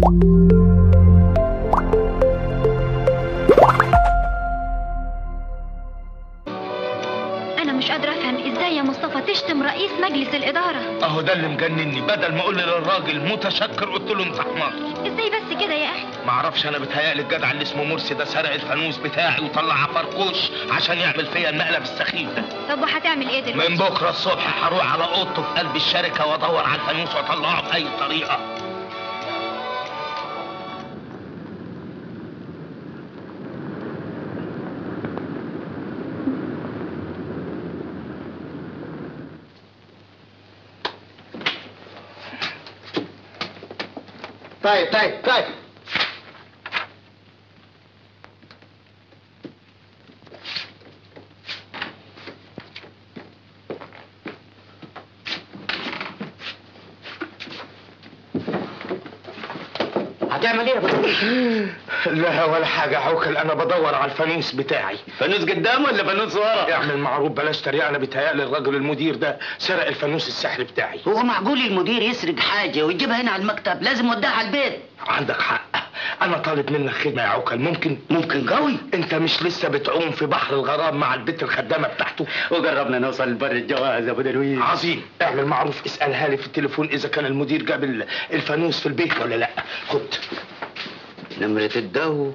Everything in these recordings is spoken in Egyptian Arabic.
انا مش قادره افهم ازاي يا مصطفى تشتم رئيس مجلس الاداره اهو ده اللي مجنني بدل ما اقول للراجل متشكر قلت له انت حمار ازاي بس كده يا اخي معرفش انا بتهيألي الجدع اللي اسمه مرسي ده سرق الفانوس بتاعي وطلع فرقوش عشان يعمل فيا المقلب السخيف ده طب وهتعمل ايه دلوقتي من بكره الصبح هروح على اوضته في قلب الشركه وادور على الفانوس واطلعه باي طريقه طيب طيب طيب هتعمل ايه يا بطل؟ لا ولا حاجه عوكل انا بدور على الفانوس بتاعي فانوس قدام ولا فانوس ورا؟ اعمل معروف بلاش تريقه انا بيتهيألي الراجل المدير ده سرق الفانوس السحري بتاعي هو معقول المدير يسرق حاجة ويجيبها هنا على المكتب لازم يوديها على البيت عندك حق انا طالب منك خدمه يا عوكل ممكن ممكن قوي انت مش لسه بتعوم في بحر الغرام مع البت الخدامه بتاعته وقربنا نوصل لبر الجواز يا ابو درويش عظيم اعمل معروف اسالها لي في التليفون اذا كان المدير جاب ال- الفانوس في البيت ولا لا خد نمرة الدو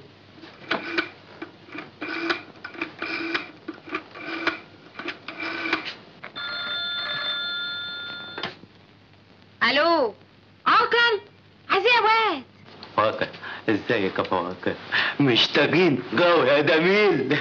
الو عوكل عايز ايه يا واد فاكر ازيك يا فاكر مشتاقين قوي يا جميل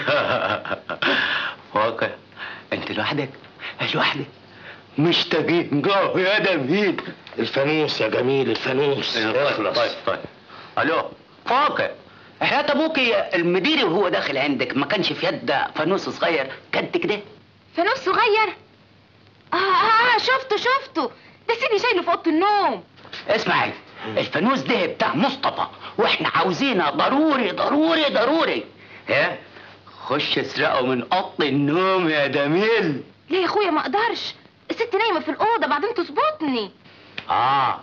فاكر انت لوحدك لوحدك مشتاقين قوي يا جميل الفانوس يا جميل الفانوس اخلص طيب طيب الو فاكر حياة ابوكي المدير وهو داخل عندك ما كانش في يد فانوس صغير قد كده فانوس صغير اه اه شفته شفته ده سيدي شايله في اوضه النوم اسمعي الفانوس ده بتاع مصطفى واحنا عاوزينه ضروري ضروري ضروري ها خش اسرقه من اوضه النوم يا جميل ليه يا اخويا ما اقدرش الست نايمه في الاوضه بعدين تظبطني اه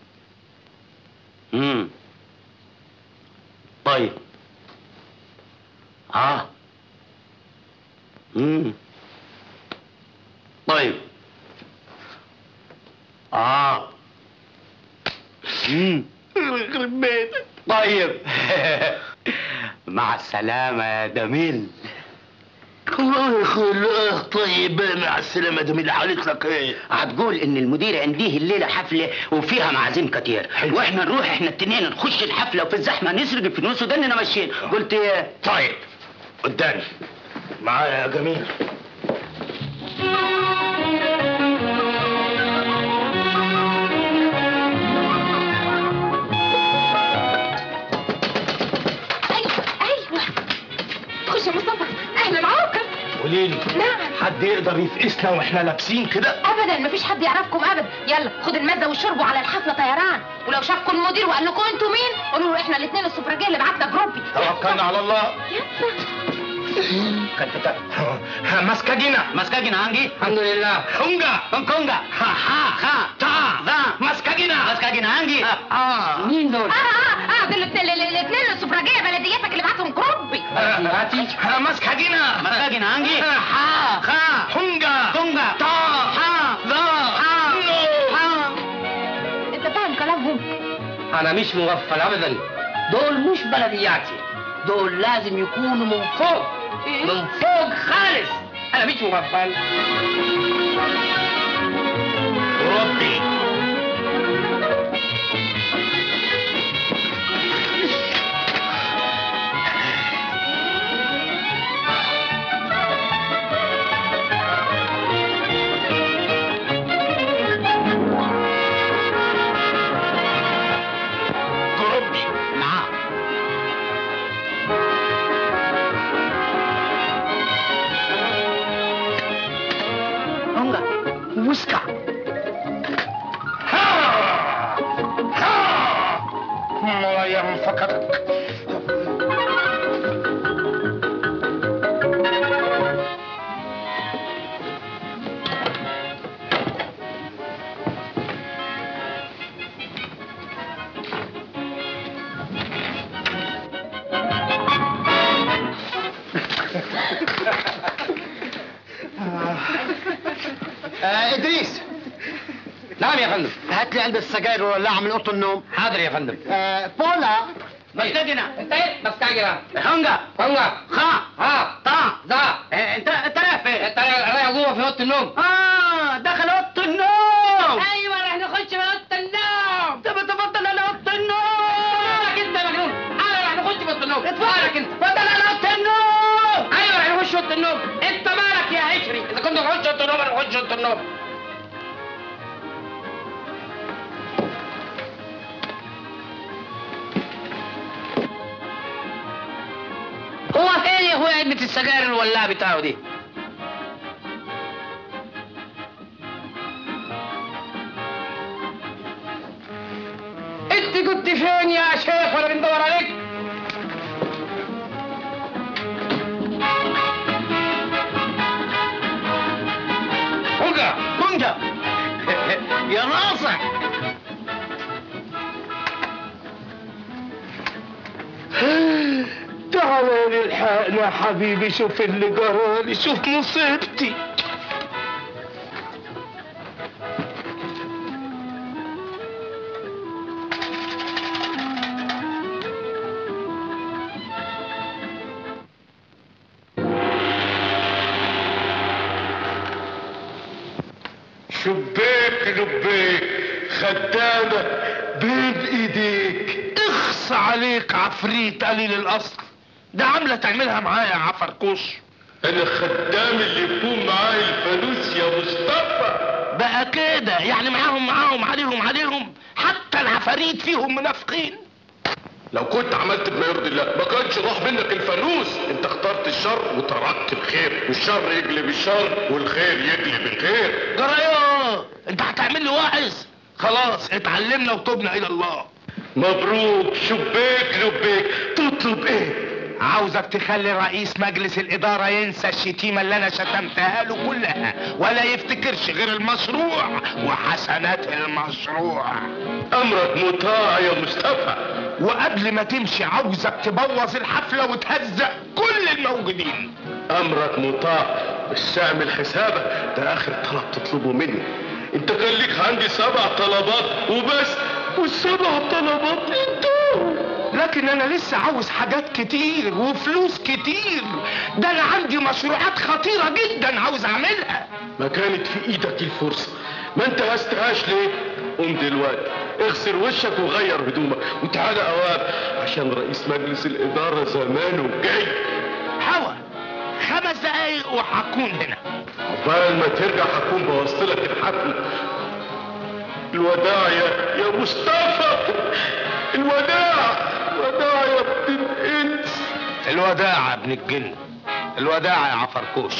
امم طيب اه امم طيب اه امم يخرب بيتك طيب مع السلامة يا جميل الله يخليك طيب مع السلامه جميل حالك لك ايه هتقول ان المدير عنديه الليله حفله وفيها معازيم كتير حلو. واحنا نروح احنا التنين نخش الحفله وفي الزحمه نسرق الفلوس ودننا ماشيين قلت ايه طيب قدامي معايا يا جميل ايوه ايوه خش يا مصطفى اهلا عوكل قولي لي نعم حد يقدر يفقسنا واحنا لابسين كده ابدا مفيش حد يعرفكم ابدا يلا خد المزه والشرب على الحفله طيران ولو شافكم المدير وقال لكم انتوا مين قولوا له احنا الاثنين السفرجيه اللي بعتنا جروبي توكلنا على الله يلا كنت ها، ماسكه جينا مسكاجين هانجي الحمد لله خنجة كونجا ها ها ها تا ذا ماسكه جينا مسكاجين هانجي اه مين دول اه اه اه دول الاثنين الاثنين السفرجيه بلدياتك اللي بعتهم جروبي ها ماسكه جينا مسكاجين هانجي ها خا خنجة كونجا تا ها ذا ها نو ها انت فاهم كلامهم انا مش مغفل ابدا دول مش بلدياتي دول لازم يكونوا من فوق من فوق خالص انا مش مغفل ربي ربي نعم كونجا وسكع ها ها الله ينفكك آه ادريس نعم يا فندم هات لي علبه السجاير والولاعه من اوضه النوم حاضر يا فندم آه بولا مستجنة انت ايه مستعجل هنجا هنجا خا ها طا ذا إيه، انت انت رايح فين؟ انت رايح جوه في اوضه النوم اه دخل اوضه النوم ايوه رح نخش في اوضه النوم طب تفضل على اوضه النوم مالك انت يا مجنون انا رح نخش في اوضه النوم اتفضل. مالك انت اتفضل على اوضه النوم ايوه رح نخش اوضه النوم انت مالك يا عشري اذا كنت نخش اوضه النوم رح نخش اوضه النوم هو فين يا اخويا علبه السجاير الولاعه بتاعه دي؟ انت كنت فين يا شيخ وانا بندور عليك هنجا هنجا يا ناصح تعالى الحقنا حبيبي شوف اللي جرالي شوف مصيبتي شبيك لبيك خدامة بين ايديك اخص عليك عفريت قليل الاصل ده عاملة تعملها معايا يا عفركوش انا خدام اللي يكون معايا الفانوس يا مصطفى بقى كده يعني معاهم معاهم عليهم عليهم حتى العفاريت فيهم منافقين لو كنت عملت بما يرضي الله ما كانش راح منك الفانوس انت اخترت الشر وتركت الخير والشر يجلب الشر والخير يجلب الخير جرايا انت هتعمل لي واعظ خلاص اتعلمنا وتوبنا الى الله مبروك شبيك لبيك تطلب ايه عاوزك تخلي رئيس مجلس الإدارة ينسى الشتيمة اللي أنا شتمتها له كلها ولا يفتكرش غير المشروع وحسنات المشروع أمرك مطاع يا مصطفى وقبل ما تمشي عاوزك تبوظ الحفلة وتهزق كل الموجودين أمرك مطاع بس اعمل حسابك ده آخر طلب تطلبه مني انت كان ليك عندي سبع طلبات وبس والسبع طلبات انتوا لكن انا لسه عاوز حاجات كتير وفلوس كتير ده انا عندي مشروعات خطيرة جدا عاوز اعملها ما كانت في ايدك الفرصة ما انت هستهاش ليه قوم دلوقتي اغسل وشك وغير هدومك وتعالى اوام عشان رئيس مجلس الادارة زمانه جاي حوا خمس دقايق وهكون هنا عقبال ما ترجع هكون بوظت لك الحفل الوداع يا يا مصطفى الوداع الوداع يا ابن الانس الوداع يا ابن الجن الوداع يا عفركوش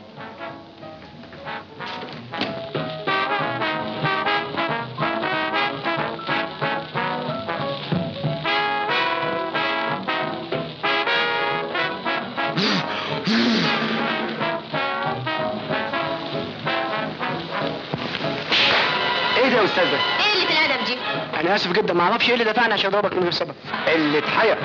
ايه ده يا استاذه؟ ايه اللي في الادب دي انا اسف جدا ما اعرفش ايه اللي دفعني عشان اضربك من غير سبب اللي اتحير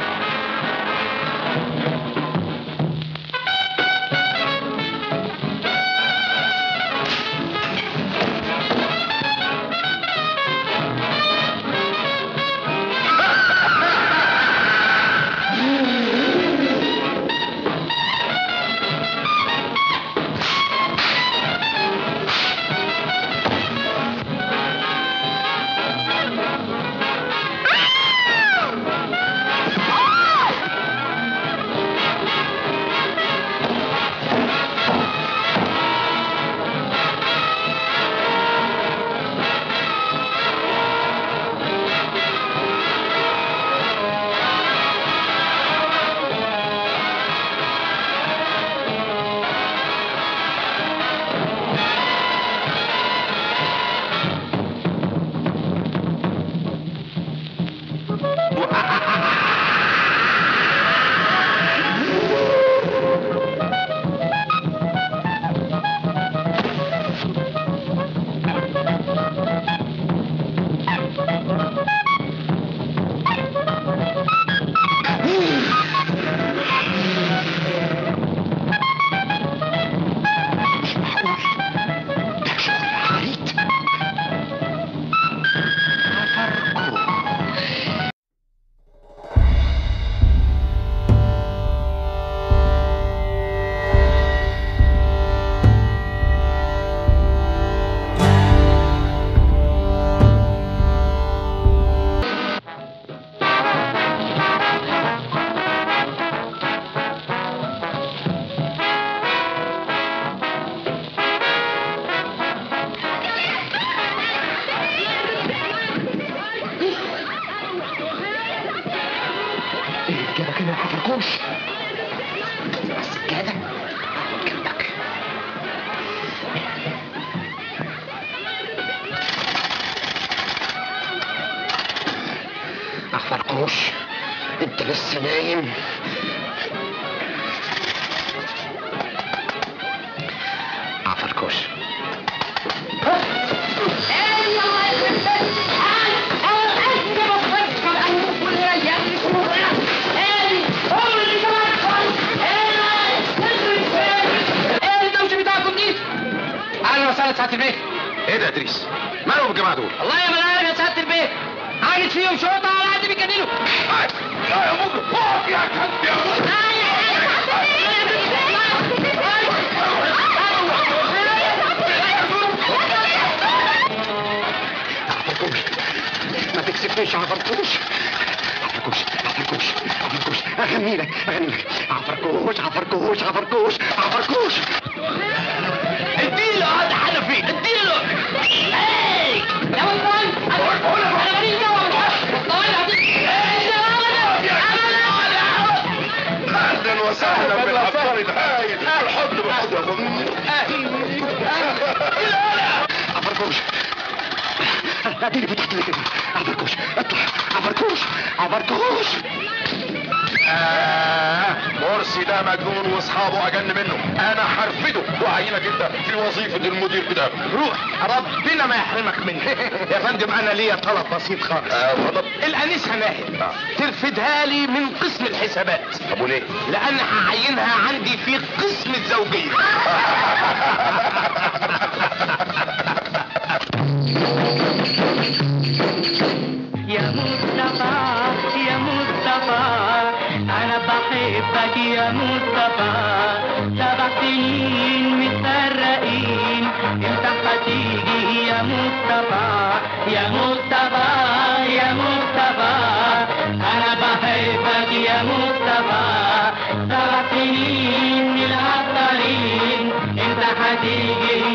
جنبك هنا يا حفركوش السجادة اقعد جنبك حفركوش انت لسه نايم عفركوش ايه الدوشه بتاعكم دي؟ اهلا وسهلا سعاده البيت ايه ده يا ادريس مالهم الجماعه دول والله يا ملاك يا سعاده البيت عاجت فيهم شرطه على قد بيجننوا لا يا مجرم اقف يا كلب يا مجرم عفركوش ما تكسفنيش يا عفركوش عفركوش عفركوش عفركوش اغني لك اغني لك عفركوش عفركوش عفركوش عفركوش اديله هذا حنفي اديله ايه يا ولد انا غريب يا ولد اهلا وسهلا بالعبقري الهايل الحضن بالحضن عفركوش اديني فتحت لك كده عفركوش اطلع عفركوش عفركوش آه مرسي ده مجنون واصحابه اجن منه انا هرفده وعينك انت في وظيفه المدير بتاعه روح ربنا ما يحرمك منه يا فندم انا ليا طلب بسيط خالص آه اتفضل الانسه ناهد آه. ترفدها لي من قسم الحسابات طب وليه؟ لان هعينها عندي في قسم الزوجيه يا مصطفى يا مصطفى انا بحبك يا مصطفى سبع سنين متفرقين انت هتيجي يا مصطفى يا مصطفى يا مصطفى انا بحبك يا مصطفى سبع سنين العطارين انت هتيجي